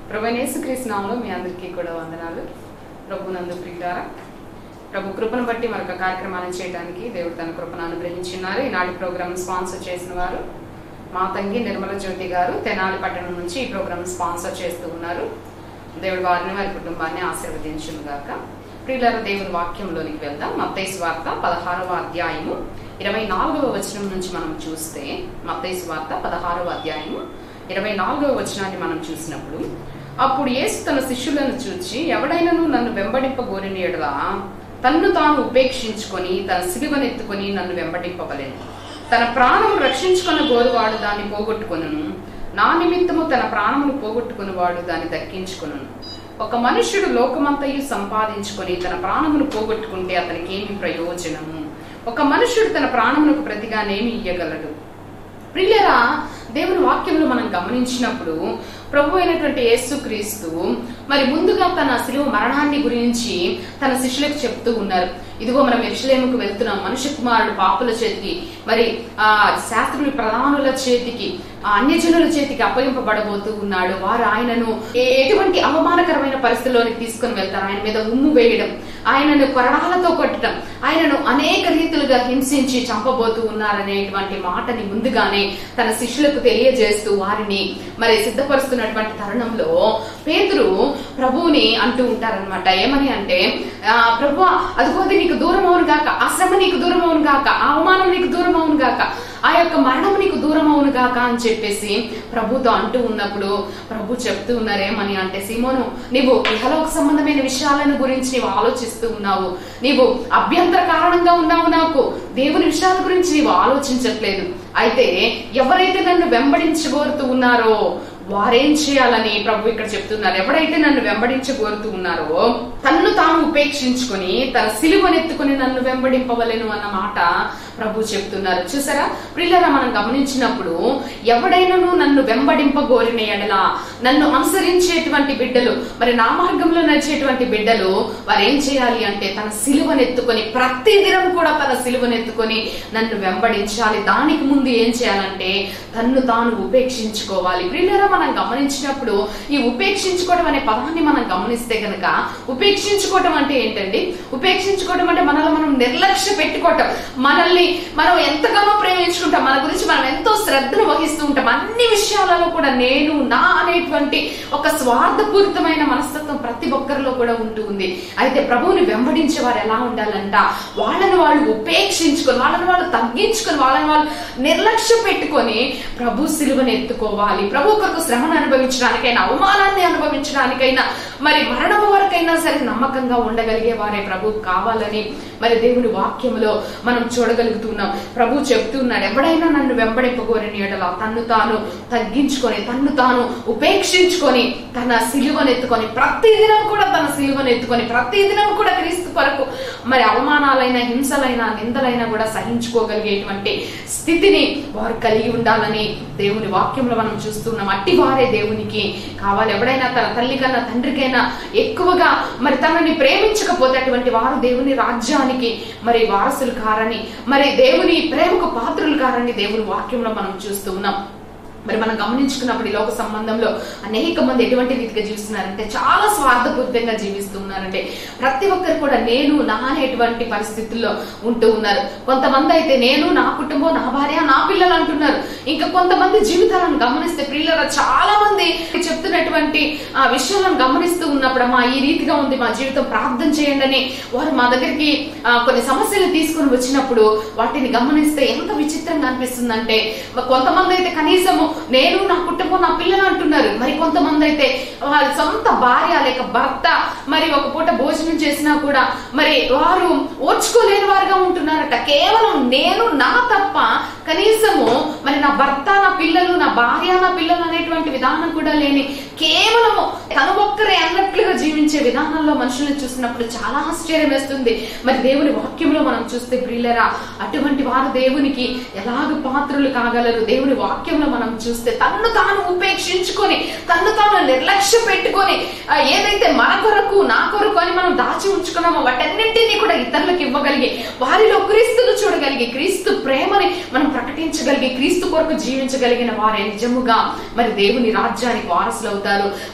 ప్రభునేసుక్రీస్తునామలో మీ అందరికీ కూడా వందనాలు ప్రభు నందు ప్రియులారా ప్రభు కృపను బట్టి మరొక కార్యక్రమాన్ని చేయడానికి దేవుడు తన కృపను అనుగ్రహించున్నారు ఈనాటి ప్రోగ్రామ్ స్పాన్సర్ చేసిన వారు మా తంగి నిర్మల జ్యోతి గారు తెనాలి పట్టణం నుంచి ఈ ప్రోగ్రామ్ స్పాన్సర్ చేస్తూ ఉన్నారు దేవుడు వారిని వారి కుటుంబాన్ని ఆశీర్వదించును గాక ప్రియులార దేవుని వాక్యంలోనికి వెళ్దాం మత్తయి వార్త పదహారవ అధ్యాయము ఇరవై నాలుగవ వచనం నుంచి మనం చూస్తే మత్తయి వార్త పదహారవ అధ్యాయము ఇరవై నాలుగవ వచనాన్ని మనం చూసినప్పుడు అప్పుడు యేసు తన శిష్యులను చూచి ఎవడైనను నన్ను వెంబడింపగోరిన ఎడల తన్ను తాను ఉపేక్షించుకొని తన సిలువనెత్తుకొని నన్ను వెంబడింపవలెను తన ప్రాణము రక్షించుకున్న గోరువాడు దాన్ని పోగొట్టుకొనును నా నిమిత్తము తన ప్రాణమును పోగొట్టుకునివాడు దాన్ని దక్కించుకొనును ఒక మనుష్యుడు లోకమంతయు సంపాదించుకొని తన ప్రాణమును పోగొట్టుకుంటే అతనికి ఏమి ప్రయోజనము ఒక మనుష్యుడు తన ప్రాణమునకు ప్రతిగానేమి ఇయ్యగలడు ప్రియులరా దేవుని వాక్యంలో మనం గమనించినప్పుడు ప్రభు అయినటువంటి యేసుక్రీస్తు మరి ముందుగా తన శిలువ మరణాన్ని గురించి తన శిష్యులకు చెప్తూ ఉన్నారు ఇదిగో మనం ఎరుషలేముకు వెళ్తున్నాం మనుష్య కుమారుడు పాపుల చేతికి మరి ఆ శాస్త్రుల ప్రధానుల చేతికి ఆ అన్యజనుల చేతికి అప్పగింపబడబోతూ ఉన్నాడు వారు ఆయనను ఏ- ఎటువంటి అవమానకరమైన పరిస్థితిలోనికి తీసుకొని వెళ్తారు ఆయన మీద ఉమ్ము వేయడం ఆయనను కొరడాలతో కొట్టడం ఆయనను అనేక రీతులుగా హింసించి చంపబోతూ ఉన్నారనేటువంటి మాటని ముందుగానే తన శిష్యులకు తెలియజేస్తూ వారిని మరి సిద్ధపరుస్తున్నటువంటి తరుణంలో పేతురు ప్రభువుని అంటూ ఉంటారనమాట ఏమని అంటే ఆ, ప్రభు అదిగోది నీకు దూరం అవును గాక ఆ శ్రమ నీకు దూరం అవును గాక ఆ అవమానం నీకు దూరం అవును గాక ఆ యొక్క మరణం నీకు దూరం అవును గాక అని చెప్పేసి ప్రభుతో అంటూ ఉన్నప్పుడు ప్రభు చెప్తూ ఉన్నారేమని అంటే సీమోను నీవు ఇహలోక సంబంధమైన విషయాలను గురించి నీవు ఆలోచిస్తూ ఉన్నావు నీవు అభ్యంతర కారణంగా ఉన్నావు నాకు దేవుని విషయాల గురించి నీవు ఆలోచించట్లేదు అయితే ఎవరైతే నన్ను వెంబడించగోరుతూ ఉన్నారో వారేం చేయాలని ప్రభు ఇక్కడ చెప్తున్నారు ఎవరైతే నన్ను వెంబడించగోరుతూ ఉన్నారో తన్ను తాను ఉపేక్షించుకొని తన సిలువనెత్తుకుని నన్ను వెంబడింపవలెను అన్న మాట ప్రభు చెప్తున్నారు చూసారా ప్రిల్లరా మనం గమనించినప్పుడు ఎవడైనను నన్ను వెంబడింపగోరిన ఎడల నన్ను అనుసరించేటువంటి బిడ్డలు మరి నా మార్గంలో నడిచేటువంటి బిడ్డలు వారు ఏం చేయాలి అంటే తన సిలువనెత్తుకొని ప్రతి దినం కూడా తన సిలువనెత్తుకొని నన్ను వెంబడించాలి దానికి ముందు ఏం చేయాలంటే తన్ను తాను ఉపేక్షించుకోవాలి ప్రియులరా మనం గమనించినప్పుడు ఈ ఉపేక్షించుకోవడం అనే పదాన్ని మనం గమనిస్తే గనక ఉపేక్షించుకోవడం అంటే ఏంటండి ఉపేక్షించుకోవడం అంటే మనల్ని మనం నిర్లక్ష్య పెట్టుకోవటం మనల్ని మనం ఎంతగానో ప్రేమించుకుంటాం మన గురించి మనం ఎంతో శ్రద్ధను వహిస్తూ ఉంటాం అన్ని విషయాలలో కూడా నేను నా అనేటువంటి ఒక స్వార్థపూరితమైన మనస్తత్వం ప్రతి ఒక్కరిలో కూడా ఉంటూ ఉంది అయితే ప్రభువుని వెంబడించే వారు ఎలా ఉండాలంట వాళ్ళని వాళ్ళు ఉపేక్షించుకొని వాళ్ళని వాళ్ళు తగ్గించుకొని వాళ్ళని వాళ్ళు నిర్లక్ష్య పెట్టుకొని ప్రభు సిలువను ఎత్తుకోవాలి ప్రభు కొరకు శ్రమను అనుభవించడానికైనా అవమానాన్ని అనుభవించడానికైనా మరి మరణం వరకైనా సరే నమ్మకంగా ఉండగలిగే వారే ప్రభు కావాలని మరి దేవుని వాక్యంలో మనం చూడగలుగుతున్నాం ప్రభు చెప్తున్నాడు ఎవడైనా నన్ను వెంబడింపగోరని ఎడల తన్ను తాను తగ్గించుకొని తన్ను తాను ఉపేక్షించుకొని తన సిలువను ఎత్తుకొని ప్రతి దినం కూడా తన సిలువను ఎత్తుకొని ప్రతి దినం కూడా క్రీస్తు కొరకు మరి అవమానాలైన హింసలైన నిందలైనా కూడా సహించుకోగలిగేటువంటి స్థితిని వారు కలిగి ఉండాలని దేవుని వాక్యంలో మనం చూస్తున్నాం అట్టి వారే దేవునికి కావాలి ఎవడైనా తన తల్లి కన్నా తండ్రికైనా ఎక్కువగా మరి తనని ప్రేమించకపోతే అటువంటి వారు దేవుని రాజ్యానికి మరి వారసులు కారని మరి దేవుని ప్రేమకు పాత్రులు కారని దేవుని వాక్యంలో మనం చూస్తూ ఉన్నాం మరి మనం గమనించుకున్నప్పుడు ఈ లోక సంబంధంలో అనేక మంది ఎటువంటి రీతిగా జీవిస్తున్నారంటే చాలా స్వార్థపూరితంగా జీవిస్తూ ఉన్నారంటే ప్రతి ఒక్కరు కూడా నేను నా అనేటువంటి పరిస్థితుల్లో ఉంటూ ఉన్నారు కొంతమంది అయితే నేను నా కుటుంబం నా భార్య నా పిల్లలు అంటున్నారు ఇంకా కొంతమంది జీవితాలను గమనిస్తే పిల్లలు చాలా మంది చెప్తున్నటువంటి ఆ విషయాలను గమనిస్తూ ఉన్నప్పుడు మా ఈ రీతిగా ఉంది మా జీవితం ప్రార్థన చేయండి అని వారు మా దగ్గరికి ఆ, కొన్ని సమస్యలు తీసుకొని వచ్చినప్పుడు వాటిని గమనిస్తే ఎంత విచిత్రంగా అనిపిస్తుందంటే కొంతమంది అయితే కనీసము నేను నా కుటుంబం నా పిల్లలు అంటున్నారు మరి కొంతమంది అయితే వాళ్ళ సొంత భార్య లేక భర్త మరి ఒక పూట భోజనం చేసినా కూడా మరి వారు ఓర్చుకోలేని వారుగా ఉంటున్నారట కేవలం నేను నా తప్ప కనీసము మరి నా భర్త నా పిల్లలు నా భార్య నా పిల్లలు అనేటువంటి విధానం కూడా లేని కేవలము తను ఒక్కరే అన్నట్లుగా జీవించే విధానంలో మనుషులను చూసినప్పుడు చాలా ఆశ్చర్యం వేస్తుంది మరి దేవుని వాక్యంలో మనం చూస్తే ప్రియులరా అటువంటి వారు దేవునికి ఎలాగ పాత్రులు కాగలరు దేవుని వాక్యంలో మనం చూస్తే తన్ను తాను ఉపేక్షించుకొని తన్ను తాను నిర్లక్ష్య పెట్టుకొని ఆ, ఏదైతే మన కొరకు నా కొరకు అని మనం దాచి ఉంచుకున్నామో వాటన్నింటినీ కూడా ఇతరులకు ఇవ్వగలిగి వారిలో క్రీస్తును చూడగలిగి క్రీస్తు ప్రేమని మనం ప్రకటించగలిగి క్రీస్తు కొరకు జీవించగలిగిన వారే నిజముగా మరి దేవుని రాజ్యానికి వారసులు అవుతారు ప్రభు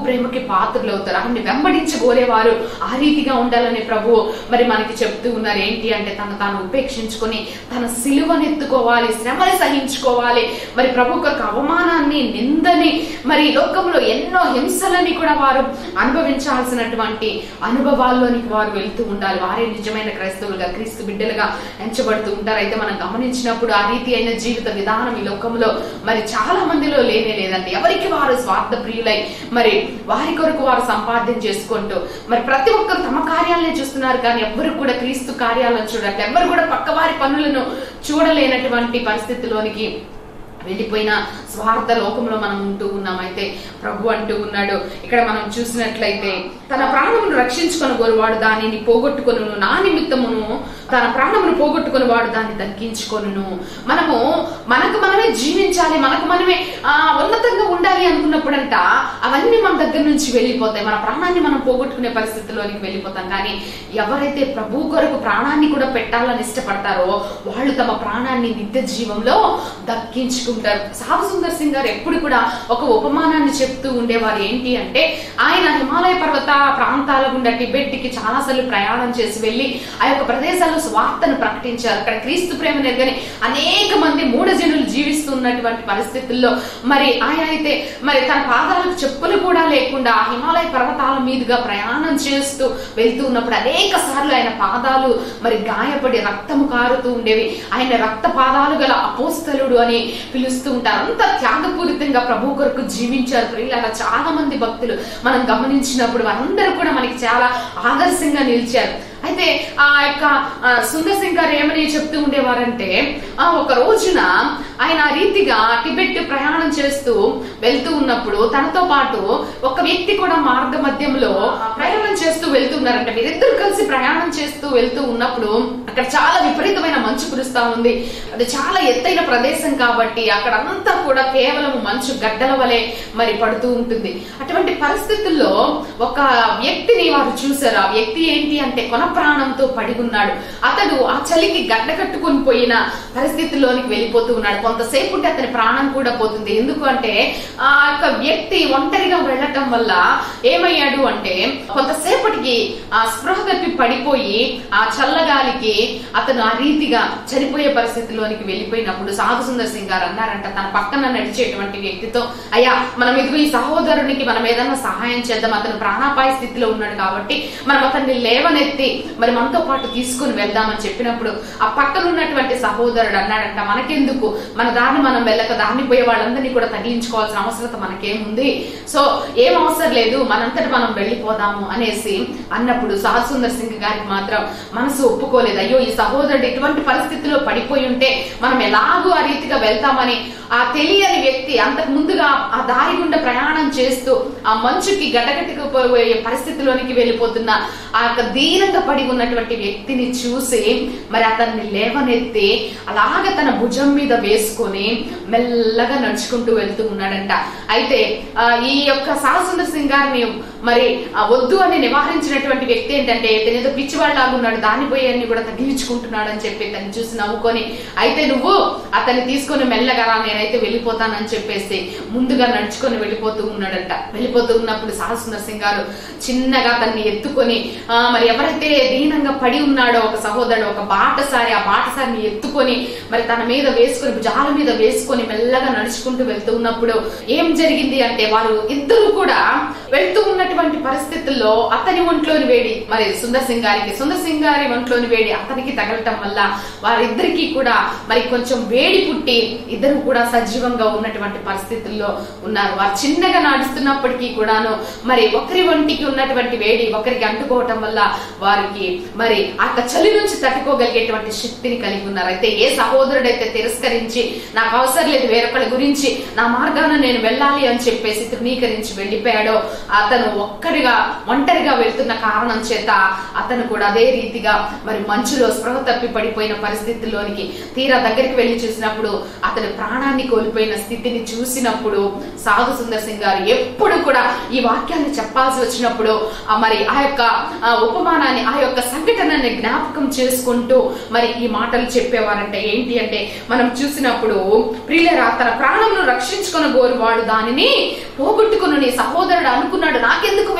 ప్రేమకి పాత్రలు అవుతారు ఆయన్ని వెంబడించగోరేవారు ఆ రీతిగా ఉండాలని ప్రభు మరి మనకి చెప్తూ ఉన్నారు ఏంటి అంటే తను తాను ఉపేక్షించుకొని తన సిలువనెత్తుకోవాలి శ్రమని సహించుకోవాలి మరి ప్రభు కొరకు అవమానాన్ని నిందని మరి ఈ లోకంలో ఎన్నో హింసలని కూడా వారు అనుభవించాల్సినటువంటి అనుభవాల్లోనికి వారు వెళ్తూ ఉండాలి వారే నిజమైన క్రైస్తవులుగా క్రీస్తు బిడ్డలుగా ఎంచబడుతూ ఉంటారు అయితే మనం గమనించినప్పుడు ఆ రీతి అయిన జీవిత విధానం ఈ లోకంలో మరి చాలా మందిలో లేనే లేదండి ఎవరికి వారు స్వార్థ ప్రియులై మరి వారి కొరకు వారు సంపాదన చేసుకుంటూ మరి ప్రతి ఒక్కరు తమ కార్యాలనే చూస్తున్నారు కానీ ఎవ్వరు కూడా క్రీస్తు కార్యాలను చూడట్లేదు ఎవ్వరు కూడా పక్కవారి పనులను చూడలేనటువంటి పరిస్థితిలోనికి వెళ్ళిపోయిన స్వార్థ లోకంలో మనం ఉంటూ ఉన్నాం అయితే ప్రభు అంటూ ఉన్నాడు ఇక్కడ మనం చూసినట్లయితే తన ప్రాణమును రక్షించుకొని వాడు దానిని పోగొట్టుకొను నా నిమిత్తమును తన ప్రాణమును పోగొట్టుకొని వాడు దాన్ని దక్కించుకొను మనము మనకు మనమే జీవించాలి మనకు మనమే ఆ ఉన్నతంగా ఉండాలి అనుకున్నప్పుడంట అవన్నీ మన దగ్గర నుంచి వెళ్ళిపోతాయి మన ప్రాణాన్ని మనం పోగొట్టుకునే పరిస్థితిలోనికి వెళ్ళిపోతాం కానీ ఎవరైతే ప్రభు కొరకు ప్రాణాన్ని కూడా పెట్టాలని ఇష్టపడతారో వాళ్ళు తమ ప్రాణాన్ని నిత్య జీవంలో దక్కించుకుంటారు సాధు సుందర్ సింగ్ గారు ఎప్పుడు కూడా ఒక ఉపమానాన్ని చెప్తూ ఉండేవారు ఏంటి అంటే ఆయన హిమాలయ పర్వత ప్రాంతాల గుండా టిబెట్ కి చాలా సార్లు ప్రయాణం చేసి వెళ్ళి ఆ యొక్క ప్రదేశాల్లో స్వార్థను ప్రకటించారు అక్కడ క్రీస్తు ప్రేమ నెరగని అనేక మంది మూఢజనులు జీవిస్తున్నటువంటి పరిస్థితుల్లో మరి ఆయన అయితే మరి తన పాదాలకు చెప్పులు కూడా లేకుండా ఆ హిమాలయ పర్వతాల మీదుగా ప్రయాణం చేస్తూ వెళ్తూ ఉన్నప్పుడు అనేక సార్లు ఆయన పాదాలు మరి గాయపడి రక్తము కారుతూ ఉండేవి ఆయన రక్త పాదాలు గల అపోస్తలుడు అని పిలుస్తూ ఉంటారు అంత త్యాగపూరితంగా ప్రభు కొరకు జీవించారు ప్రియులారా చాలా మంది భక్తులు మనం గమనించినప్పుడు వారందరూ కూడా మనకి చాలా ఆదర్శంగా నిలిచారు అయితే ఆ యొక్క ఆ, సుందర్ సింగ్ గారు ఏమని చెప్తూ ఉండేవారంటే ఆ ఒక రోజున ఆయన ఆ రీతిగా టిబెట్ ప్రయాణం చేస్తూ వెళ్తూ ఉన్నప్పుడు తనతో పాటు ఒక వ్యక్తి కూడా మార్గ మధ్యంలో ప్రయాణం చేస్తూ వెళ్తూ ఉన్నారంటే వీరిద్దరు కలిసి ప్రయాణం చేస్తూ వెళ్తూ ఉన్నప్పుడు అక్కడ చాలా విపరీతమైన మంచు కురుస్తా ఉంది అది చాలా ఎత్తైన ప్రదేశం కాబట్టి అక్కడ అంతా కూడా కేవలం మంచు గడ్డల వలె మరి పడుతూ ఉంటుంది అటువంటి పరిస్థితుల్లో ఒక వ్యక్తిని వారు చూశారు ఆ వ్యక్తి ఏంటి అంటే కొన ప్రాణంతో పడి ఉన్నాడు అతడు ఆ చలికి గడ్డ కట్టుకొని పోయిన పరిస్థితిలోనికి వెళ్ళిపోతూ ఉన్నాడు కొంతసేపు ఉంటే అతని ప్రాణం కూడా పోతుంది ఎందుకు అంటే ఆ యొక్క వ్యక్తి ఒంటరిగా వెళ్ళటం వల్ల ఏమయ్యాడు అంటే కొంతసేపటికి ఆ స్పృహ తప్పి పడిపోయి ఆ చల్లగాలికి అతను ఆ రీతిగా చనిపోయే పరిస్థితిలోనికి వెళ్ళిపోయినప్పుడు సాధు సుందర్ సింగ్ గారు అన్నారంట తన పక్కన నడిచేటువంటి వ్యక్తితో అయ్యా మనం ఇదిగో ఈ సహోదరునికి మనం ఏదైనా సహాయం చేద్దాం అతను ప్రాణాపాయ స్థితిలో ఉన్నాడు కాబట్టి మనం అతన్ని లేవనెత్తి మరి మనతో పాటు తీసుకుని వెళ్దామని చెప్పినప్పుడు ఆ పక్కన ఉన్నటువంటి సహోదరుడు అన్నాడంట మనకెందుకు మన దారిని మనం వెళ్ళక దాన్ని పోయే వాళ్ళందరినీ కూడా తగిలించుకోవాల్సిన అవసరత మనకేముంది సో ఏం అవసరం లేదు మనంతటి మనం వెళ్ళిపోదాము అనేసి అన్నప్పుడు సాధు సుందర్ సింగ్ గారికి మాత్రం మనసు ఒప్పుకోలేదు అయ్యో ఈ సహోదరుడు ఇటువంటి పరిస్థితిలో పడిపోయి ఉంటే మనం ఎలాగూ ఆ రీతిగా వెళ్తామని ఆ తెలియని వ్యక్తి అంతకు ముందుగా ఆ దారి గుండా ప్రయాణం చేస్తూ ఆ మంచుకి గడ్డగట్టుకుపోయే పరిస్థితిలోనికి వెళ్ళిపోతున్న ఆ యొక్క దీనంగా పడి ఉన్నటువంటి వ్యక్తిని చూసి మరి అతన్ని లేవనెత్తి అలాగ తన భుజం మీద వేసుకొని మెల్లగా నడుచుకుంటూ వెళ్తూ ఉన్నాడంట అయితే ఆ, ఈ యొక్క సాహసుందర్ సింగ్ గారిని మరి ఆ వద్దు అని నివారించినటువంటి వ్యక్తి ఏంటంటే ఇతను ఏదో పిచ్చివాళ్ళలాగా ఉన్నాడు దాని పోయి అన్ని కూడా తగిలించుకుంటున్నాడు అని చెప్పి తను చూసి నవ్వుకొని అయితే నువ్వు అతన్ని తీసుకొని మెల్లగా రా నేనైతే వెళ్ళిపోతానని చెప్పేసి ముందుగా నడుచుకొని వెళ్ళిపోతూ ఉన్నాడంట వెళ్ళిపోతూ ఉన్నప్పుడు సాహసుందర్ సింగ్ గారు చిన్నగా అతన్ని ఎత్తుకొని ఆ, మరి ఎవరైతే దీనంగా పడి ఉన్నాడో ఒక సహోదరుడు ఒక బాటసారి ఆ బాటసారిని ఎత్తుకొని మరి తన మీద వేసుకొని భుజాల మీద వేసుకొని మెల్లగా నడుచుకుంటూ వెళ్తూ ఉన్నప్పుడు ఏం జరిగింది అంటే వారు ఇద్దరు కూడా వెళ్తూ ఉన్నటువంటి పరిస్థితుల్లో అతని ఒంట్లోని వేడి మరి సుందర్ సింగ్ గారికి సుందర్ సింగ్ గారి ఒంట్లోని వేడి అతనికి తగలటం వల్ల వారిద్దరికి కూడా మరి కొంచెం వేడి పుట్టి ఇద్దరు కూడా సజీవంగా ఉన్నటువంటి పరిస్థితుల్లో ఉన్నారు వారు చిన్నగా నడుస్తున్నప్పటికీ కూడాను మరి ఒకరి ఒంటికి ఉన్నటువంటి వేడి ఒకరికి అంటుకోవటం వల్ల వారికి మరి ఆ యొక్క చలి నుంచి తట్టుకోగలిగేటువంటి శక్తిని కలిగి ఉన్నారు అయితే ఏ సహోదరుడైతే తిరస్కరించి నాకు అవసరం లేదు వేరొకరి గురించి నా మార్గాన నేను వెళ్ళాలి అని చెప్పేసి తృణీకరించి వెళ్ళిపోయాడో అతను ఒక్కడిగా ఒంటరిగా వెళ్తున్న కారణం చేత అతను కూడా అదే రీతిగా మరి మంచులో స్పృహ తప్పి పడిపోయిన పరిస్థితుల్లోనికి తీరా దగ్గరికి వెళ్ళి చూసినప్పుడు అతని ప్రాణాన్ని కోల్పోయిన స్థితిని చూసినప్పుడు సాధు సుందర్ సింగ్ గారు ఎప్పుడు కూడా ఈ వాక్యాన్ని చెప్పాల్సి వచ్చినప్పుడు ఆ మరి ఆ యొక్క ఆ ఉపమానాన్ని ఆ యొక్క సంఘటనని జ్ఞాపకం చేసుకుంటూ మరి ఈ మాటలు చెప్పేవారంటే ఏంటి అంటే మనం చూసినప్పుడు ప్రియులరా తన ప్రాణమును రక్షించుకున్న గోరు వాడు దానిని పోగొట్టుకుని నీ సహోదరుడు అనుకున్నాడు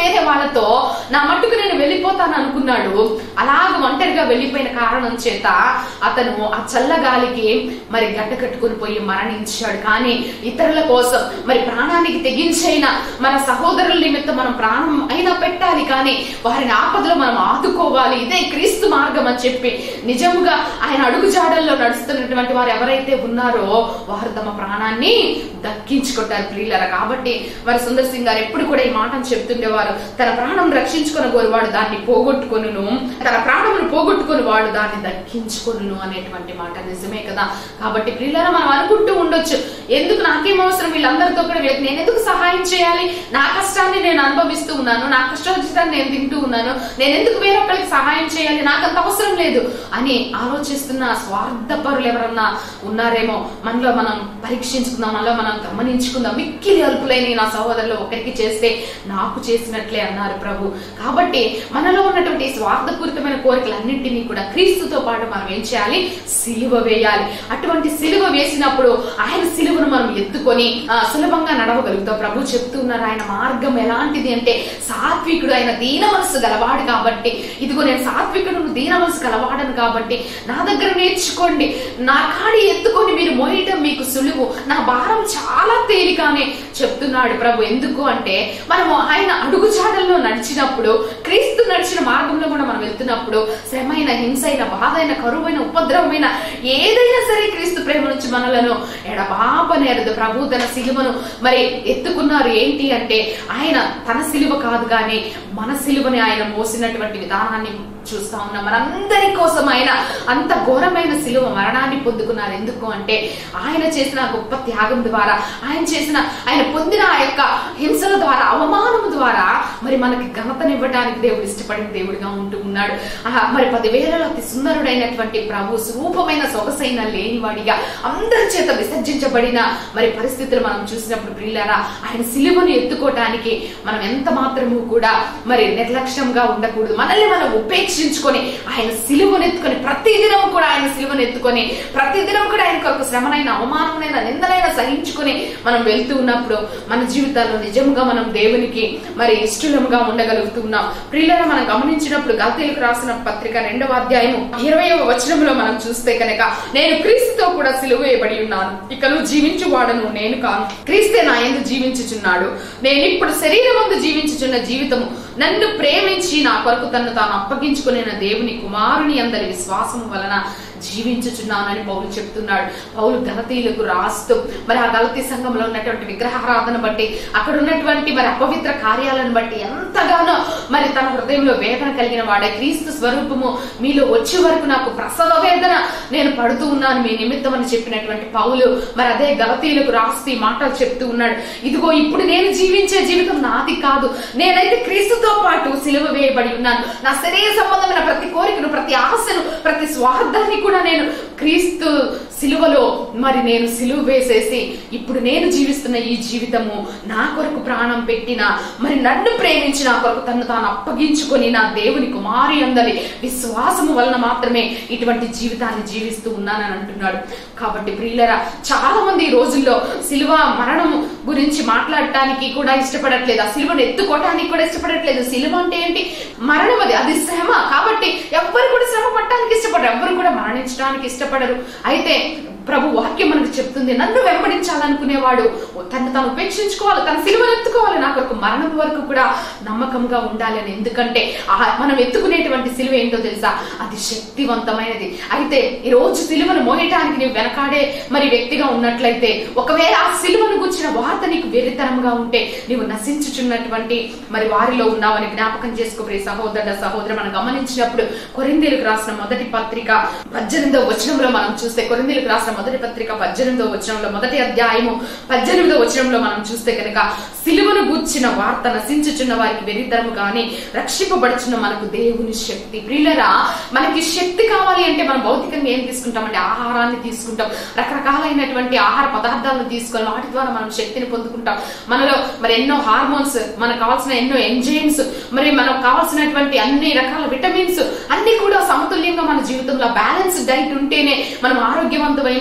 వేరే వాళ్ళతో నా మట్టుకు నేను వెళ్ళిపోతాను అనుకున్నాడు అలాగ ఒంటరిగా వెళ్ళిపోయిన కారణం చేత అతను ఆ చల్లగాలికి మరి గడ్డ కట్టుకుని పోయి మరణించాడు కానీ ఇతరుల కోసం మరి ప్రాణానికి తెగించైన మన సహోదరుల నిమిత్తం మనం ప్రాణం అయినా పెట్టాలి కానీ వారిని ఆపదలో మనం ఆదుకోవాలి ఇదే క్రీస్తు మార్గం అని చెప్పి నిజముగా ఆయన అడుగు జాడల్లో నడుస్తున్నటువంటి వారు ఎవరైతే ఉన్నారో వారు తమ ప్రాణాన్ని దక్కించుకుంటారు ప్రియులరా కాబట్టి మరి సుందర్ సింగ్ గారు ఎప్పుడు కూడా ఈ మాటను చెప్తుండేవారు తన ప్రాణం రక్షించుకుని వాడు దాన్ని పోగొట్టుకొనును తన ప్రాణమును పోగొట్టుకుని వాడు దాన్ని దక్కించుకొనును అనేటువంటి మాట నిజమే కదా కాబట్టి ప్రియులరా మనం అనుకుంటూ ఉండొచ్చు ఎందుకు నాకేం అవసరం వీళ్ళందరితో కూడా వీళ్ళకి నేను ఎందుకు సహాయం చేయాలి నా కష్టాన్ని నేను అనుభవిస్తూ ఉన్నాను నా కష్టోచితాన్ని నేను తింటూ ఉన్నాను నేను ఎందుకు వేరొకరికి సహాయం చేయాలి నాకు అంత అవసరం లేదు అని ఆలోచిస్తున్న స్వార్థపరులు ఎవరన్నా ఉన్నారేమో మనలో మనం పరీక్షించుకుందాం మనలో మనం గమనించుకుందాం మిక్కిలి అల్పులైన నా సహోదరులు ఒకరికి చేస్తే నాకు చేసినట్లే అన్నారు ప్రభు కాబట్టి మనలో ఉన్నటువంటి స్వార్థపూరితమైన కోరికలన్నింటినీ కూడా క్రీస్తుతో పాటు మనం ఏం చేయాలి సిలువ వేయాలి అటువంటి సిలువ వేసినప్పుడు ఆయన సిలువను మనం ఎత్తుకొని ఆ, సులభంగా నడవగలుగుతాం ప్రభు చెప్తున్నారు ఆయన మార్గం ఎలాంటిది అంటే సాత్వికుడు ఆయన దీన మనసు గలవాడు కాబట్టి ఇదిగో నేను సాత్వికుడు దీన మనసు గలవాడను కాబట్టి నా దగ్గర నేర్చుకోండి నా కాడి ఎత్తుకొని మీరు మోయటం మీకు సులువు నా భారం చాలా తేలికనే చెప్తున్నాడు ప్రభు ఎందుకు అంటే మనము ఆయన అడుగుజాడల్లో నడిచినప్పుడు క్రీస్తు నడిచిన మార్గంలో కూడా మనం వెళ్తున్నప్పుడు శ్రమైన హింసైన బాధైన కరువైన ఉపద్రవమైన ఏదైనా సరే క్రీస్తు ప్రేమ నుంచి మనలను ఎడబాపనేరదు ప్రభు తన సిలువను మరి ఎత్తుకున్నారు ఏంటి అంటే ఆయన తన సిలువ కాదు కానీ మన సిలువని ఆయన మోసినటువంటి విధానాన్ని చూస్తా ఉన్నాం మనందరి కోసం ఆయన అంత ఘోరమైన సిలువ మరణాన్ని పొందుకున్నారు ఎందుకు అంటే ఆయన చేసిన ఆ గొప్ప త్యాగం ద్వారా ఆయన చేసిన ఆయన పొందిన ఆ యొక్క హింసల ద్వారా అవమానం ద్వారా మరి మనకి ఘనతనివ్వడానికి దేవుడు ఇష్టపడిన దేవుడిగా ఉంటూ ఉన్నాడు ఆ మరి పదివేలలో అతి సుందరుడైనటువంటి ప్రభు స్వరూపమైన సొగసైన లేనివాడిగా అందరి చేత విసర్జించబడిన మరి పరిస్థితులు మనం చూసినప్పుడు ప్రియులారా ఆయన సిలువను ఎత్తుకోవటానికి మనం ఎంత మాత్రము కూడా మరి నిర్లక్ష్యంగా ఉండకూడదు మనల్ని మనం ఉపేక్షించుకొని ఆయన సిలువను ఎత్తుకొని ప్రతిదినం కూడా ఆయన సిలువను ఎత్తుకొని ప్రతిదినం కూడా ఆయన కొరకు శ్రమనైన అవమానమైన నిందనైన సహించుకొని మనం వెళ్తూ ఉన్నప్పుడు మన జీవితాల్లో నిజంగా మనం దేవునికి మరి ఇష్టలముగా ఉండగలుగుతున్నాం ప్రియులను మనం గమనించినప్పుడు గల్తీలకు రాసిన పత్రిక రెండవ అధ్యాయము ఇరవయవ వచనంలో మనం చూస్తే కనుక నేను క్రీస్తుతో కూడా సిలువ వేయబడి ఉన్నాను ఇక నువ్వు జీవించువాడను నేను కాను క్రీస్తే నా ఎందు జీవించుచున్నాడు నేను ఇప్పుడు శరీరం ముందు జీవించుచున్న జీవితము నన్ను ప్రేమించి నా కొరకు తను తాను అప్పగించుకునే దేవుని కుమారుని అందరి విశ్వాసము వలన జీవించుచున్నానని పౌలు చెప్తున్నాడు పౌలు గలతీలకు రాస్తూ మరి ఆ గలతీ సంఘంలో ఉన్నటువంటి విగ్రహారాధన బట్టి అక్కడ ఉన్నటువంటి మరి అపవిత్ర కార్యాలను బట్టి ఎంతగానో మరి తన హృదయంలో వేదన కలిగిన వాడే క్రీస్తు స్వరూపము మీలో వచ్చే వరకు నాకు ప్రసవ వేదన నేను పడుతూ ఉన్నాను మీ నిమిత్తం అని చెప్పినటువంటి పౌలు మరి అదే గలతీలకు రాస్తూ ఈ మాటలు చెప్తూ ఉన్నాడు ఇదిగో ఇప్పుడు నేను జీవించే జీవితం నాది కాదు నేనైతే క్రీస్తుతో పాటు సిలువ వేయబడి ఉన్నాను నా శరీర సంబంధమైన ప్రతి కోరికను ప్రతి ఆశను ప్రతి స్వార్థాన్ని కూడా నేను క్రీస్తు సిలువలో మరి నేను సిలువ వేసేసి ఇప్పుడు నేను జీవిస్తున్న ఈ జీవితము నా కొరకు ప్రాణం పెట్టిన మరి నన్ను ప్రేమించి నా కొరకు తను తాను అప్పగించుకొని నా దేవుని కుమారి అందరి విశ్వాసము వలన మాత్రమే ఇటువంటి జీవితాన్ని జీవిస్తూ ఉన్నానని అంటున్నాడు కాబట్టి ప్రియులరా చాలా మంది ఈ రోజుల్లో సిలువ మరణము గురించి మాట్లాడటానికి కూడా ఇష్టపడట్లేదు ఆ సిలువను ఎత్తుకోవటానికి కూడా ఇష్టపడట్లేదు సిలువ అంటే ఏంటి మరణం అది అది శ్రమ కాబట్టి ఎవ్వరు కూడా శ్రమ పడటానికి ఇష్టపడరు ఎవ్వరు కూడా మరణించడానికి ఇష్టపడరు అయితే ప్రభు వాక్యం మనకు చెప్తుంది నన్ను వెంబడించాలనుకునేవాడు తను తాను ఉపేక్షించుకోవాలి తన సిలువను ఎత్తుకోవాలి నా కొరకు మరణం వరకు కూడా నమ్మకంగా ఉండాలి అని ఎందుకంటే ఆ మనం ఎత్తుకునేటువంటి సిలువ ఏంటో తెలుసా అది శక్తివంతమైనది అయితే ఈ రోజు సిలువను మోయటానికి నీవు వెనకాడే మరి వ్యక్తిగా ఉన్నట్లయితే ఒకవేళ ఆ సిలువను గుచ్చిన వార్త నీకు వెరితరంగా ఉంటే నీవు నశించుచున్నటువంటి మరి వారిలో ఉన్నావని జ్ఞాపకం చేసుకోబోయే సహోదర సహోదరు మనం గమనించినప్పుడు కొరిందీలకు రాసిన మొదటి పత్రిక పద్దెనిమిదో వచనంలో మనం చూస్తే కొరిందీలకు రాసిన మొదటి పత్రిక పద్దెనిమిదో వచనంలో మొదటి అధ్యాయము పద్దెనిమిదో వచనంలో మనం చూస్తే కనుక సిలువను గుచ్చిన వార్త నశించుచున్న వారికి వెరితరము కానీ రక్షింపబడుచున్న మనకు దేవుని శక్తి ప్రియులరా మనకి శక్తి కావాలి అంటే మనం భౌతికంగా ఏం తీసుకుంటామంటే ఆహారాన్ని తీసుకుంటాం రకరకాలైనటువంటి ఆహార పదార్థాలను తీసుకొని వాటి ద్వారా మనం శక్తిని పొందుకుంటాం మనలో మరి ఎన్నో హార్మోన్స్ మనకు కావాల్సిన ఎన్నో ఎంజైమ్స్ మరి మనకు కావాల్సినటువంటి అన్ని రకాల విటమిన్స్ అన్ని కూడా సమతుల్యంగా మన జీవితంలో బ్యాలెన్స్ డైట్ ఉంటేనే మనం ఆరోగ్యవంతమైన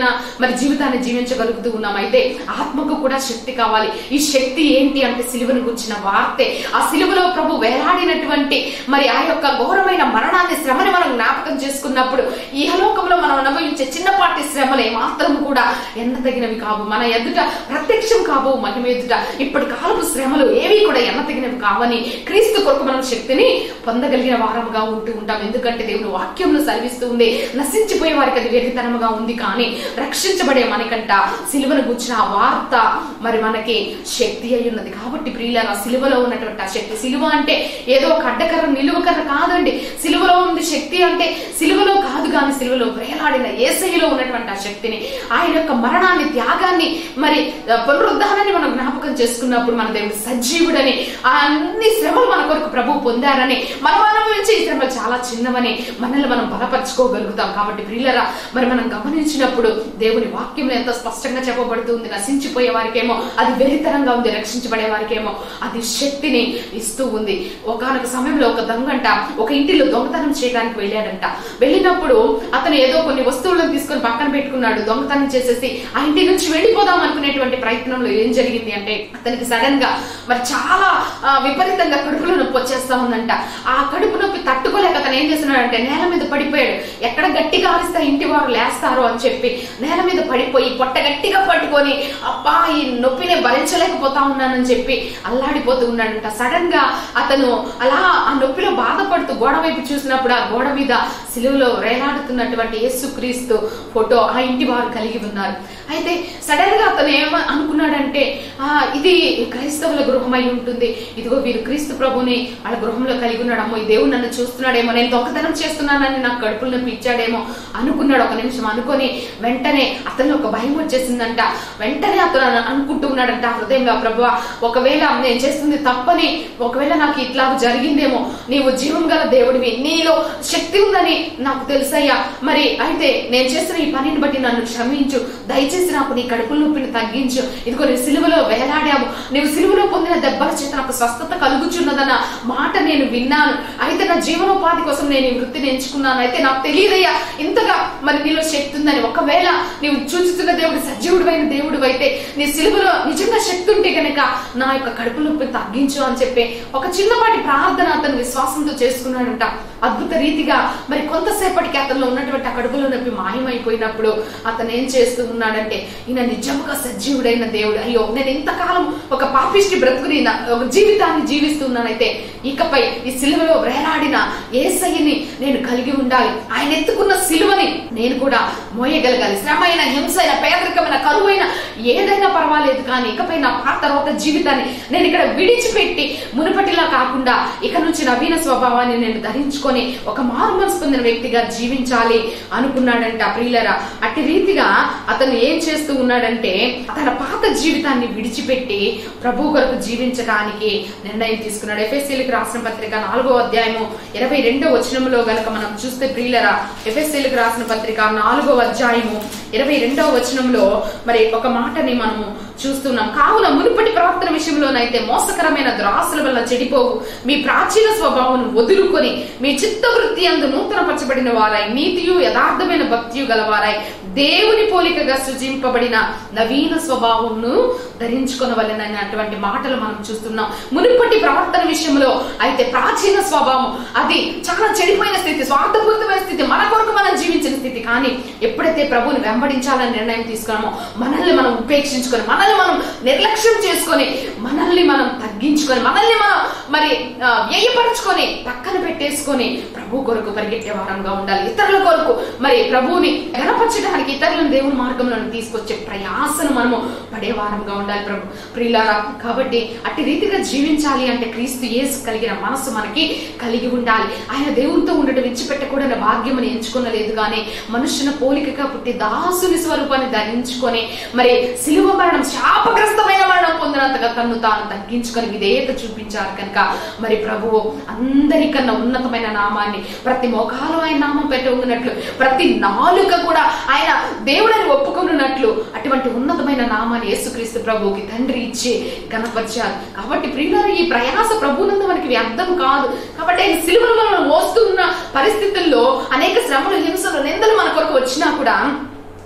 మరి జీవితాన్ని జీవించగలుగుతూ ఉన్నాం అయితే ఆత్మకు కూడా శక్తి కావాలి ఈ శక్తి ఏంటి అంటే సిలువను గురించిన వార్తే ఆ సిలువలో ప్రభు వేలాడినటువంటి మరి ఆ యొక్క ఘోరమైన మరణాన్ని శ్రమని మనం జ్ఞాపకం చేసుకున్నప్పుడు ఈ లోకంలో మనం అనుభవించే చిన్నపాటి శ్రమలే మాత్రం కూడా ఎన్న తగినవి కావు మన ఎదుట ప్రత్యక్షం కావు మహిమ ఎదుట ఇప్పటి కాలపు శ్రమలు ఏవి కూడా ఎన్న తగినవి కావని క్రీస్తు కొరకు మనం శక్తిని పొందగలిగిన వారముగా ఉంటూ ఉంటాం ఎందుకంటే దేవుడు వాక్యంలో సెలవిస్తూ ఉంది నశించిపోయే వారికి అది వెరితనముగా ఉంది కానీ రక్షించబడే మనకంట సిలువను గుచ్చిన ఆ వార్త మరి మనకి శక్తి అయి ఉన్నది కాబట్టి ప్రియుల సిలువలో ఉన్నటువంటి ఆ శక్తి సిలువ అంటే ఏదో ఒక అడ్డకర్ర నిలువ కర్ర కాదండి సిలువలో ఉంది శక్తి అంటే సిలువలో కాదు కానీ సిలువలో వేలాడిన ఏసైలో ఉన్నటువంటి ఆ శక్తిని ఆయన యొక్క మరణాన్ని త్యాగాన్ని మరి ఆ, పునరుద్ధానాన్ని మనం జ్ఞాపకం చేసుకున్నప్పుడు మన దేవుడు సజీవుడని ఆ అన్ని శ్రమలు మన కొరకు ప్రభు పొందారని మనం అనుభవించే ఈ శ్రమలు చాలా చిన్నవని మనల్ని మనం బలపరచుకోగలుగుతాం కాబట్టి ప్రియులరా మరి మనం గమనించినప్పుడు దేవుని వాక్యంలో ఎంతో స్పష్టంగా చెప్పబడుతుంది నశించిపోయే వారికేమో అది వెరితరంగా ఉంది రక్షించబడే వారికేమో అది శక్తిని ఇస్తూ ఉంది ఒకనొక సమయంలో ఒక దొంగంట ఒక ఇంటిలో దొంగతనం చేయడానికి వెళ్ళాడంట వెళ్ళినప్పుడు అతను ఏదో కొన్ని వస్తువులను తీసుకొని పక్కన పెట్టుకున్నాడు దొంగతనం చేసేసి ఆ ఇంటి నుంచి వెళ్ళిపోదాం అనుకునేటువంటి ప్రయత్నంలో ఏం జరిగింది అంటే అతనికి సడన్ గా మరి చాలా ఆ, విపరీతంగా కడుపులో నొప్పి వచ్చేస్తా ఉందంట ఆ కడుపు నొప్పి తట్టుకోలేక అతను ఏం చేస్తున్నాడంటే నేల మీద పడిపోయాడు ఎక్కడ గట్టిగా ఆలిస్తే ఇంటి వారు లేస్తారు అని చెప్పి నేల మీద పడిపోయి పొట్ట గట్టిగా పట్టుకొని అబ్బా ఈ నొప్పిని భరించలేకపోతా ఉన్నానని చెప్పి అల్లాడిపోతూ ఉన్నాడంట సడన్ గా అతను అలా ఆ నొప్పిలో బాధపడుతూ గోడ వైపు చూసినప్పుడు ఆ గోడ మీద సిలువలో వేలాడుతున్నటువంటి యేసుక్రీస్తు ఫోటో ఆ ఇంటి వారు కలిగి ఉన్నారు అయితే సడన్ గా అతను ఏమ అనుకున్నాడంటే ఆ ఇది క్రైస్తవుల గృహమై ఉంటుంది ఇదిగో వీరు క్రీస్తు ప్రభుని వాళ్ళ గృహంలో కలిగి ఉన్నాడమ్మో ఈ దేవుడు నన్ను చూస్తున్నాడేమో నేను దొంగతనం చేస్తున్నానని నాకు కడుపులో నొప్పి ఇచ్చాడేమో అనుకున్నాడు ఒక నిమిషం అనుకొని వెంటనే అతను ఒక భయం వచ్చేసిందంట వెంటనే అతను అను- అనుకుంటూ ఉన్నాడంట హృదయంగా ప్రభు ఒకవేళ నేను చేస్తుంది తప్పని ఒకవేళ నాకు ఇట్లా జరిగిందేమో నీవు జీవం గల దేవుడివి నీలో శక్తి ఉందని నాకు తెలుసయ్యా మరి అయితే నేను చేసిన ఈ పనిని బట్టి నన్ను క్షమించు దయచేసి నాకు నీ కడుపుల నొప్పిని తగ్గించు ఇదిగో నీ సిలువలో వేలాడావు నీవు సిలువలో పొందిన దెబ్బల చేత నాకు స్వస్థత కలుగుచున్నదన్న మాట నేను విన్నాను అయితే నా జీవనోపాధి కోసం నేను ఈ వృత్తిని ఎంచుకున్నాను అయితే నాకు తెలియదయ్యా ఇంతగా మరి నీలో శక్తి ఉందని ఒకవేళ నీవు చూచుతున్న దేవుడు సజీవుడు దేవుడు అయితే నీ సిలువలో నిజంగా శక్తి ఉంటే కనుక నా యొక్క కడుపు నొప్పిని తగ్గించు అని చెప్పి ఒక చిన్నపాటి ప్రార్థన అతను విశ్వాసంతో చేసుకున్నాడంట అద్భుత రీతిగా మరి కొంతసేపటికి అతనిలో ఉన్నటువంటి ఆ కడుపులో నొప్పి మాయమైపోయినప్పుడు అతను ఏం చేస్తూ ఉన్నాడంటే ఈయన నిజంగా సజీవుడైన దేవుడు అయ్యో నేను ఇంతకాలం ఒక పాపిష్టి బ్రతుకుని నా- ఒక జీవితాన్ని జీవిస్తున్నానైతే ఇకపై ఈ సిలువలో వేలాడిన ఏసయ్యని నేను కలిగి ఉండాలి ఆయన ఎత్తుకున్న సిలువని నేను కూడా మోయగలగాలి శ్రమైన హింసైన పేదరికమైన కరువైన ఏదైనా పర్వాలేదు కానీ ఇకపై నా పాత రోత జీవితాన్ని నేను ఇక్కడ విడిచిపెట్టి మునుపటిలా కాకుండా ఇక నుంచి నవీన స్వభావాన్ని నేను ధరించుకొని ఒక మారు మనసు పొందిన వ్యక్తిగా జీవించాలి అనుకున్నాడంట ప్రియులరా అట్టి రీతిగా అతను ఏం చేస్తూ ఉన్నాడంటే తన పాత జీవితాన్ని విడిచిపెట్టి ప్రభు కొరకు జీవించడానికి నిర్ణయం తీసుకున్నాడు ఎఫ్ఎస్సీలకు రాసిన పత్రిక నాలుగో అధ్యాయము ఇరవై రెండో వచనంలో గనక మనం చూస్తే ప్రియులరా ఎఫ్ఎస్సీలకు రాసిన పత్రిక నాలుగో అధ్యాయము ఇరవై రెండో వచనంలో మరి ఒక మాటని మనము చూస్తున్నాం కావున మునుపటి ప్రవర్తన విషయంలోనైతే మోసకరమైన దురాశల వల్ల చెడిపోవు మీ ప్రాచీన స్వభావం వదులుకొని మీ చిత్తవృత్తి అందు నూతనపరచబడిన వారై నీతియు యథార్థమైన భక్తియు గలవారై దేవుని పోలికగా సృజింపబడిన నవీన స్వభావంను ధరించుకొనవలెనని అటువంటి మాటలు మనం చూస్తున్నాం మునుపటి ప్రవర్తన విషయంలో అయితే ప్రాచీన స్వభావం అది చాలా చెడిపోయిన స్థితి స్వార్థపూరితమైన స్థితి మన కొరకు మనం జీవించిన స్థితి కానీ ఎప్పుడైతే ప్రభువుని వెంబడించాలని నిర్ణయం తీసుకున్నామో మనల్ని మనం ఉపేక్షించుకొని మనల్ని మనం నిర్లక్ష్యం చేసుకొని మనల్ని మనం తగ్గించుకొని మనల్ని మనం మరి ఆ, వ్యయపరచుకొని పక్కన పెట్టేసుకొని ప్రభు కొరకు పరిగెట్టే వారంగా ఉండాలి ఇతరుల కొరకు మరి ప్రభువుని గణపరచడానికి ఇతరులను దేవుని మార్గంలో తీసుకొచ్చే ప్రయాసను మనము పడే వారంగా ఉండాలి ప్రభు ప్రియులారా కాబట్టి అట్టి రీతిగా జీవించాలి అంటే క్రీస్తు యేసు కలిగిన మనసు మనకి కలిగి ఉండాలి ఆయన దేవునితో ఉండటం విడిచిపెట్టకూడని భాగ్యమని ఎంచుకునలేదు కానీ మనుషుల పోలికగా పుట్టి దాసుని స్వరూపాన్ని ధరించుకొని మరి సిలువ మరణం శాపగ్రస్తమైన మరణం పొందినంతగా తన్ను తాను తగ్గించుకొని విధేయత చూపించారు కనుక మరి ప్రభువు అందరికన్నా ఉన్నతమైన నామాన్ని ప్రతి మోకాలు ఆయన నామం పెట్టి ఉన్నట్లు ప్రతి నాలుక కూడా ఆయన దేవుడని ఒప్పుకున్నట్లు అటువంటి ఉన్నతమైన నామాన్ని యేసుక్రీస్తు ప్రభువుకి తండ్రి ఇచ్చి కనపరిచారు కాబట్టి ప్రియులారు ఈ ప్రయాస ప్రభువునందు మనకి వ్యర్థం కాదు కాబట్టి ఆయన సిలువలో మనం మోస్తున్న పరిస్థితుల్లో అనేక శ్రమలు హింసలు నిందలు మన కొరకు వచ్చినా కూడా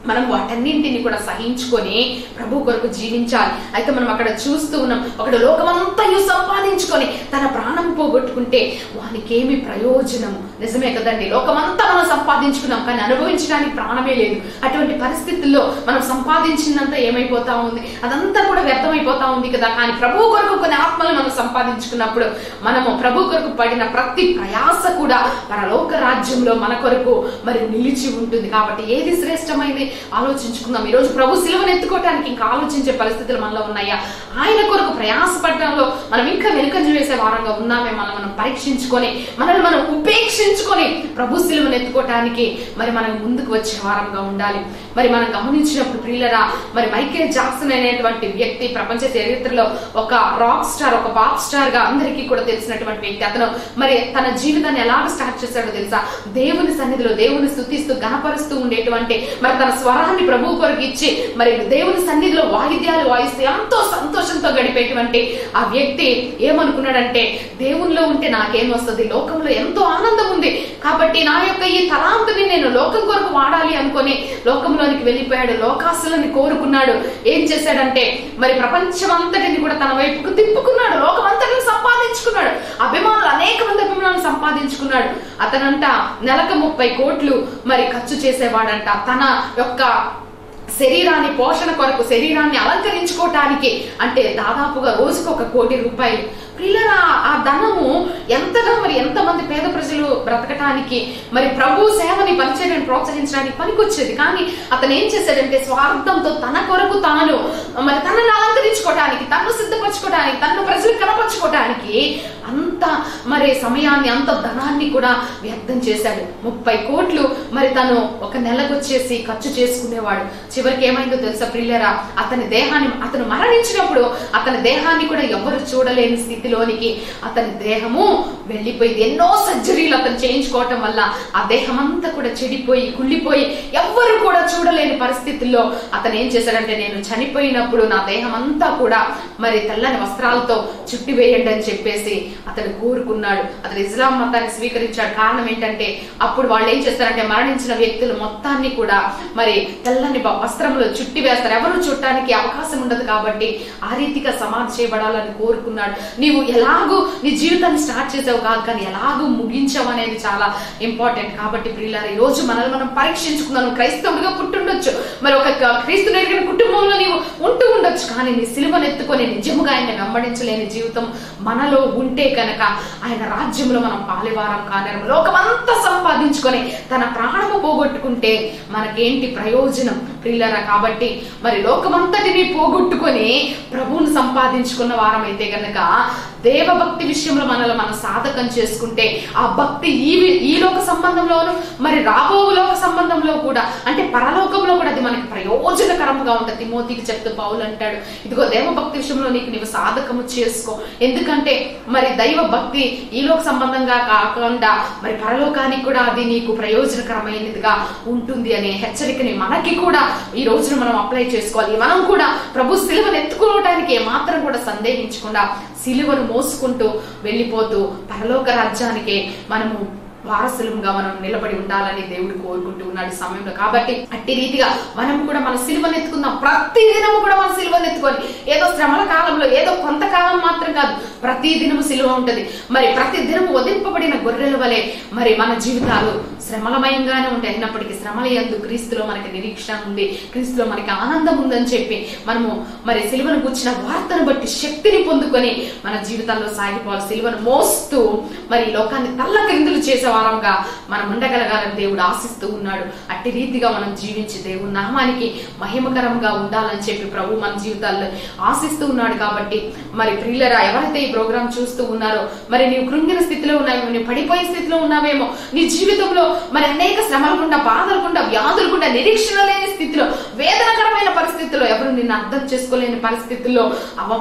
మనం వాటన్నింటిని కూడా సహించుకొని ప్రభు కొరకు జీవించాలి అయితే మనం అక్కడ చూస్తూ ఉన్నాం ఒకడు లోకమంతయు సంపాదించుకొని తన ప్రాణం పోగొట్టుకుంటే వానికి ఏమి ప్రయోజనము నిజమే కదండి లోకమంతా మనం సంపాదించుకున్నాం కానీ అనుభవించడానికి ప్రాణమే లేదు అటువంటి పరిస్థితుల్లో మనం సంపాదించినంత ఏమైపోతా ఉంది అదంతా కూడా వ్యర్థమైపోతా ఉంది కదా కానీ ప్రభు కొరకు కొన్ని ఆత్మలు మనం సంపాదించుకున్నప్పుడు మనము ప్రభు కొరకు పడిన ప్రతి ప్రయాస కూడా పరలోక రాజ్యంలో మన కొరకు మరి నిలిచి ఉంటుంది కాబట్టి ఏది శ్రేష్టమైంది ఆలోచించుకుందాం ఈ రోజు ప్రభు సిలువను ఎత్తుకోవటానికి ఇంకా ఆలోచించే పరిస్థితులు మనలో ఉన్నాయా ఆయన కొరకు ప్రయాసపడడంలో మనం ఇంకా వెనుకంజ వేసే వారంగా ఉన్నామే మనం మనం పరీక్షించుకొని మనల్ని మనం ఉపేక్షించుకొని ప్రభు సిలువను ఎత్తుకోవటానికి మరి మనం ముందుకు వచ్చే వారంగా ఉండాలి మరి మనం గమనించినప్పుడు ప్రియులరా మరి మైకేల్ జాక్సన్ అనేటువంటి వ్యక్తి ప్రపంచ చరిత్రలో ఒక రాక్ స్టార్ ఒక పాప్ స్టార్ గా అందరికీ కూడా తెలిసినటువంటి వ్యక్తి అతను మరి తన జీవితాన్ని ఎలాగ స్టార్ట్ చేశాడో తెలుసా దేవుని సన్నిధిలో దేవుని స్థుతిస్తూ గణపరుస్తూ ఉండేటువంటి మరి తన స్వరాన్ని ప్రభు కొరకు ఇచ్చి మరి దేవుని సన్నిధిలో వాయిద్యాలు వాయిస్తూ ఎంతో సంతోషంతో గడిపేటువంటి ఆ వ్యక్తి ఏమనుకున్నాడంటే దేవునిలో ఉంటే నాకేమొస్తుంది లోకంలో ఎంతో ఆనందం ఉంది కాబట్టి నా యొక్క ఈ తలాంతుని నేను లోకం కొరకు వాడాలి అనుకొని లోకంలోనికి వెళ్ళిపోయాడు లోకాసులని కోరుకున్నాడు ఏం చేశాడంటే మరి ప్రపంచం అంతటిని కూడా తన వైపుకు తిప్పుకున్నాడు లోకం అంతటిని సంపాదించుకున్నాడు అభిమానులు అనేక మంది అభిమానులు సంపాదించుకున్నాడు అతనంట నెలకు ముప్పై కోట్లు మరి ఖర్చు చేసేవాడంట తన యొక్క శరీరాన్ని పోషణ కొరకు శరీరాన్ని అలంకరించుకోవటానికి అంటే దాదాపుగా రోజుకు ఒక కోటి రూపాయలు పిల్లల ఆ ధనము ఎంతగా మరి ఎంతమంది పేద ప్రజలు బ్రతకటానికి మరి ప్రభు సేవని పరిచయాన్ని ప్రోత్సహించడానికి పనికొచ్చేది కానీ అతను ఏం చేశాడంటే స్వార్థంతో తన కొరకు తాను మరి తనను అలంకరించుకోవటానికి తనను సిద్ధపరచుకోవడానికి తనను ప్రజలు కనపరచుకోవటానికి అంత మరి సమయాన్ని అంత ధనాన్ని కూడా వ్యర్థం చేశాడు ముప్పై కోట్లు మరి తను ఒక నెలకు వచ్చేసి ఖర్చు చేసుకునేవాడు చివరికి ఏమైందో తెలుసా ప్రిల్లరా అతని దేహాన్ని అతను మరణించినప్పుడు అతని దేహాన్ని కూడా ఎవరు చూడలేని స్థితిలోనికి అతని దేహము వెళ్ళిపోయింది ఎన్నో సర్జరీలు అతను చేయించుకోవటం వల్ల ఆ దేహం అంతా కూడా చెడిపోయి కుళ్ళిపోయి ఎవ్వరు కూడా చూడలేని పరిస్థితుల్లో అతను ఏం చేశాడంటే నేను చనిపోయినప్పుడు నా దేహం అంతా కూడా మరి తెల్లని వస్త్రాలతో చుట్టి వేయండి అని చెప్పేసి అతను కోరుకున్నాడు అతను ఇస్లాం మతాన్ని స్వీకరించాడు కారణం ఏంటంటే అప్పుడు వాళ్ళు ఏం చేస్తారంటే మరణించిన వ్యక్తులు మొత్తాన్ని కూడా మరి తెల్లని బ- వస్త్రంలో చుట్టి వేస్తారు ఎవరు చుట్టానికి అవకాశం ఉండదు కాబట్టి ఆ రీతిగా సమాధి చేయబడాలని కోరుకున్నాడు నీవు ఎలాగూ నీ జీవితాన్ని స్టార్ట్ చేసావు కాదు కానీ ఎలాగూ ముగించావు అనేది చాలా ఇంపార్టెంట్ కాబట్టి ప్రియులారా ఈ రోజు మనల్ని మనం పరీక్షించుకున్నాను క్రైస్తవుడిగా పుట్టుండొచ్చు మరి ఒక క- క్రీస్తు నెరిగిన కుటుంబంలో నీవు ఉంటూ ఉండొచ్చు కానీ నీ సిలువను ఎత్తుకొని నిజముగా ఆయన వెంబడించలేని జీవితం మనలో ఉంటే కనుక ఆయన రాజ్యంలో మనం పాలివారం కానేరం లోకమంతా సంపాదించుకొని తన ప్రాణము పోగొట్టుకుంటే మనకేంటి ప్రయోజనం ప్రియులరా కాబట్టి మరి లోకమంతటిని పోగొట్టుకొని ప్రభువును సంపాదించుకున్న వారం అయితే గనక దేవభక్తి విషయంలో మనల్ని మనం సాధకం చేసుకుంటే ఆ భక్తి ఈ వి- ఈ లోక సంబంధంలోను మరి రాబో లోక సంబంధంలో కూడా అంటే పరలోకంలో కూడా అది మనకి ప్రయోజనకరంగా ఉంటుంది తిమోతికి చెప్తూ పౌలు అంటాడు ఇదిగో దేవభక్తి విషయంలో నీకు నీవు సాధకము చేసుకో ఎందుకంటే మరి దైవ భక్తి ఈ లోక సంబంధంగా కాకుండా మరి పరలోకానికి కూడా అది నీకు ప్రయోజనకరమైనదిగా ఉంటుంది అనే హెచ్చరికని మనకి కూడా ఈ రోజున మనం అప్లై చేసుకోవాలి మనం కూడా ప్రభు సిలువను ఎత్తుకోవడానికి ఏమాత్రం కూడా సందేహించకుండా సిలువను మోసుకుంటూ వెళ్ళిపోతూ పరలోక రాజ్యానికి మనము వారసులంగా మనం నిలబడి ఉండాలని దేవుడు కోరుకుంటూ ఉన్నాడు ఈ సమయంలో కాబట్టి అట్టి రీతిగా మనం కూడా మన సిలువను ఎత్తుకుందాం ప్రతి దినము కూడా మన సిలువను ఎత్తుకొని ఏదో శ్రమల కాలంలో ఏదో కొంతకాలం మాత్రం కాదు ప్రతి దినము సిలువ ఉంటది మరి ప్రతి దినము వదిలింపబడిన గొర్రెల వలె మరి మన జీవితాలు శ్రమలమయంగానే ఉంటాయి అయినప్పటికీ శ్రమల యందు క్రీస్తులో మనకి నిరీక్షణ ఉంది క్రీస్తులో మనకి ఆనందం ఉందని చెప్పి మనము మరి సిలువను కూర్చిన వార్తను బట్టి శక్తిని పొందుకొని మన జీవితాల్లో సాగిపోవాలి సిలువను మోస్తూ మరి ఈ లోకాన్ని తల్ల క్రిందులు చేసే వారంగా మనం ఉండగలగాలని దేవుడు ఆశిస్తూ ఉన్నాడు అట్టి రీతిగా మనం జీవించి దేవుని నామానికి మహిమకరంగా ఉండాలని చెప్పి ప్రభు మన జీవితాల్లో ఆశిస్తూ ఉన్నాడు కాబట్టి మరి ప్రియులరా ఎవరైతే ఈ ప్రోగ్రాం చూస్తూ ఉన్నారో మరి నీవు కృంగిన స్థితిలో ఉన్నావేమో నీవు పడిపోయే స్థితిలో ఉన్నావేమో నీ జీవితంలో మరి అనేక శ్రమలు గుండా బాధలు గుండా వ్యాధులు గుండా నిరీక్షణ లేని స్థితిలో వేదనకరమైన పరిస్థితుల్లో ఎవరు నిన్ను అర్థం చేసుకోలేని పరిస్థితుల్లో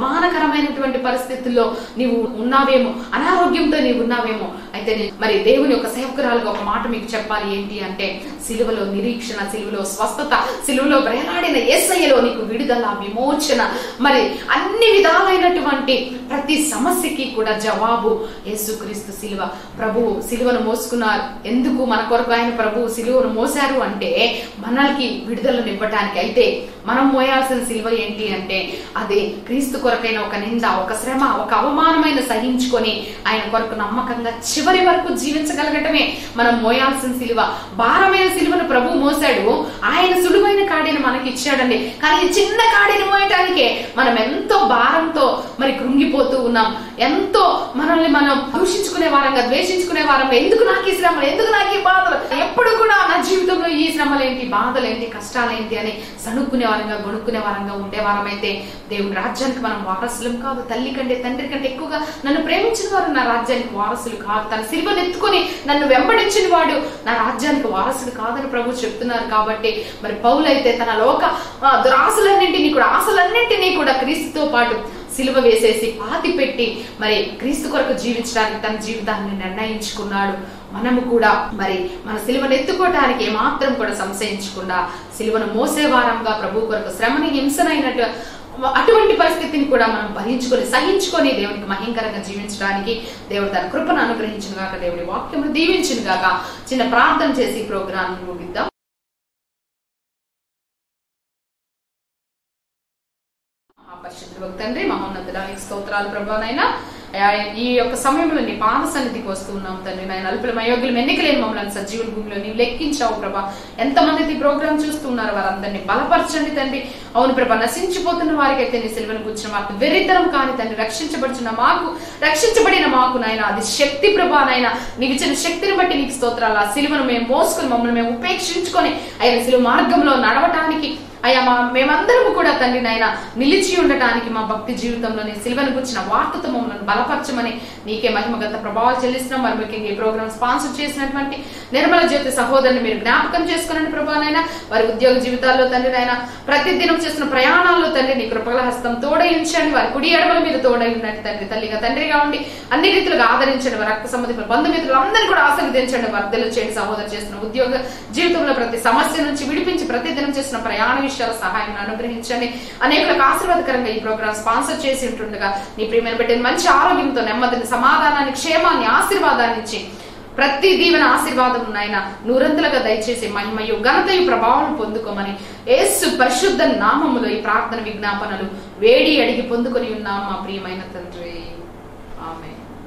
అవమానకరమైనటువంటి పరిస్థితుల్లో నీవు ఉన్నావేమో అనారోగ్యంతో నీవు ఉన్నావేమో అయితే నీ- మరి దేవుని ఒక సేవకురాలుగా ఒక మాట మీకు చెప్పాలి ఏంటి అంటే సిలువలో నిరీక్షణ సిలువలో స్వస్థత సిలువలో వేలాడిన ఏసయ్యలో నీకు విడుదల విమోచన మరి అన్ని విధాలైనటువంటి ప్రతి సమస్యకి కూడా జవాబు యేసుక్రీస్తు సిలువ ప్రభువు సిలువను మోసుకున్నారు ఎందుకు మన కొరకు ఆయన ప్రభువు సిలువను మోసారు అంటే మనల్కి విడుదలను ఇవ్వటానికి అయితే మనం మోయాల్సిన సిలువ ఏంటి అంటే అది క్రీస్తు కొరకైన ఒక నింద ఒక శ్రమ ఒక అవమానమైన సహించుకొని ఆయన కొరకు నమ్మకంగా చివరి వరకు జీవించగలగటమే మనం మోయాల్సిన సిలువ భారమైన సిలువను ప్రభు మోసాడు ఆయన సులువైన కాడిని మనకి ఇచ్చాడండి కానీ ఈ చిన్న కాడిని మోయటానికే మనం ఎంతో భారంతో మరి కృంగిపోతూ ఉన్నాం ఎంతో మనల్ని మనం దూషించుకునే వారంగా ద్వేషించుకునే వారంగా ఎందుకు నాకు ఈ శ్రమలు ఎందుకు నాకు ఈ బాధలు ఎప్పుడు కూడా నా జీవితంలో ఈ శ్రమలేంటి బాధలేంటి కష్టాలేంటి అని సణుక్కునే వారంగా గొణుక్కునే వారంగా ఉండే వారమైతే దేవుని రాజ్యానికి మనం వారసులం కాదు తల్లి కంటే తండ్రి కంటే ఎక్కువగా నన్ను ప్రేమించిన వారు నా రాజ్యానికి వారసులు కాదు తన సిలువను ఎత్తుకొని నన్ను వెంబడించిన వాడు నా రాజ్యానికి వారసుడు కాదని ప్రభు చెప్తున్నారు కాబట్టి మరి పౌలైతే తన లోక ఆ, దురాశలన్నింటినీ కూడా ఆశలన్నింటినీ కూడా క్రీస్తుతో పాటు సిలువ వేసేసి పాతి పెట్టి మరి క్రీస్తు కొరకు జీవించడానికి తన జీవితాన్ని నిర్ణయించుకున్నాడు మనము కూడా మరి మన సిలువను ఎత్తుకోవటానికి ఏమాత్రం కూడా సంశయించకుండా సిలువను మోసేవారంగా ప్రభు కొరకు శ్రమని హింసనైనట్టు అటువంటి పరిస్థితిని కూడా మనం భరించుకొని సహించుకొని దేవునికి మహింకరంగా జీవించడానికి దేవుడు తన కృపను అనుగ్రహించిన గాక దేవుడి వాక్యమును దీవించిన గాక చిన్న ప్రార్థన చేసి ప్రోగ్రాం ముగిద్దాం ఆ పరిశుద్ధుడు తండ్రి మహోన్నతుడానికి స్తోత్రాలు ప్రభానైనా ఈ యొక్క సమయంలో నీ పాద సన్నిధికి వస్తూ ఉన్నాం తండ్రి నాయన అల్పులం అయోగ్యులం ఎన్నికలేని మమ్మల్ని సజీవుల భూమిలో నీవు లెక్కించావు ప్రభా ఎంతమంది ఈ ప్రోగ్రామ్ చూస్తున్నారు వారందరినీ బలపరచండి తండ్రి అవును ప్రభా నశించిపోతున్న వారికి అయితే నీ సెలవును కూర్చున్న మాకు వెరితరం కాని తండ్రి రక్షించబడుచున్న మాకు రక్షించబడిన మాకు నాయన అది శక్తి ప్రభా నాయన నీకు ఇచ్చిన శక్తిని బట్టి నీకు స్తోత్రాలు ఆ సిలువను మేము మోసుకొని మమ్మల్ని మేము ఉపేక్షించుకొని ఆయన సిలువ మార్గంలో నడవటానికి అయ్యా మా మేమందరము కూడా తండ్రి నాయన నిలిచి ఉండటానికి మా భక్తి జీవితంలో నీ సిల్వను గుర్చిన వార్తతో మమ్మల్ని బలపరచమని నీకే మహిమగత ప్రభావాలు చెల్లిస్తున్నాం మరి ముఖ్యంగా ఈ ప్రోగ్రామ్ స్పాన్సర్ చేసినటువంటి నిర్మల జ్యోతి సహోదరుని మీరు జ్ఞాపకం చేసుకునండి ప్రభానైనా వారి ఉద్యోగ జీవితాల్లో తండ్రి నాయన ప్రతిదినం చేస్తున్న ప్రయాణాల్లో తండ్రి నీ కృపల హస్తం తోడై ఉంచండి వారి కుడి ఎడమల మీద తోడై ఉన్నట్టు తండ్రి తల్లిగా తండ్రిగా ఉండి అన్ని రీతిలుగా ఆదరించండి వారి రక్త సంబంధికుల బంధుమిత్రులు అందరినీ కూడా ఆశీర్వదించండి వర్ధలు చేయండి సహోదరు చేస్తున్న ఉద్యోగ జీవితంలో ప్రతి సమస్య నుంచి విడిపించి ప్రతిదినం చేస్తున్న ప్రయాణ విషయాల సహాయం అనుగ్రహించండి అనేకులకు ఆశీర్వాదకరంగా ఈ ప్రోగ్రామ్ స్పాన్సర్ చేసి ఉంటుండగా నీ ప్రియమైన బిడ్డని మంచి ఆరోగ్యంతో నెమ్మదిని సమాధానాన్ని క్షేమాన్ని ఆశీర్వాదాన్ని ఇచ్చి ప్రతి దీవెన ఆశీర్వాదం నాయన నూరంతులుగా దయచేసి మహిమయు ఘనతయు ప్రభావం పొందుకోమని యేసు పరిశుద్ధ నామములో ఈ ప్రార్థన విజ్ఞాపనలు వేడి అడిగి పొందుకొని ఉన్నాం మా ప్రియమైన తండ్రి ఆమె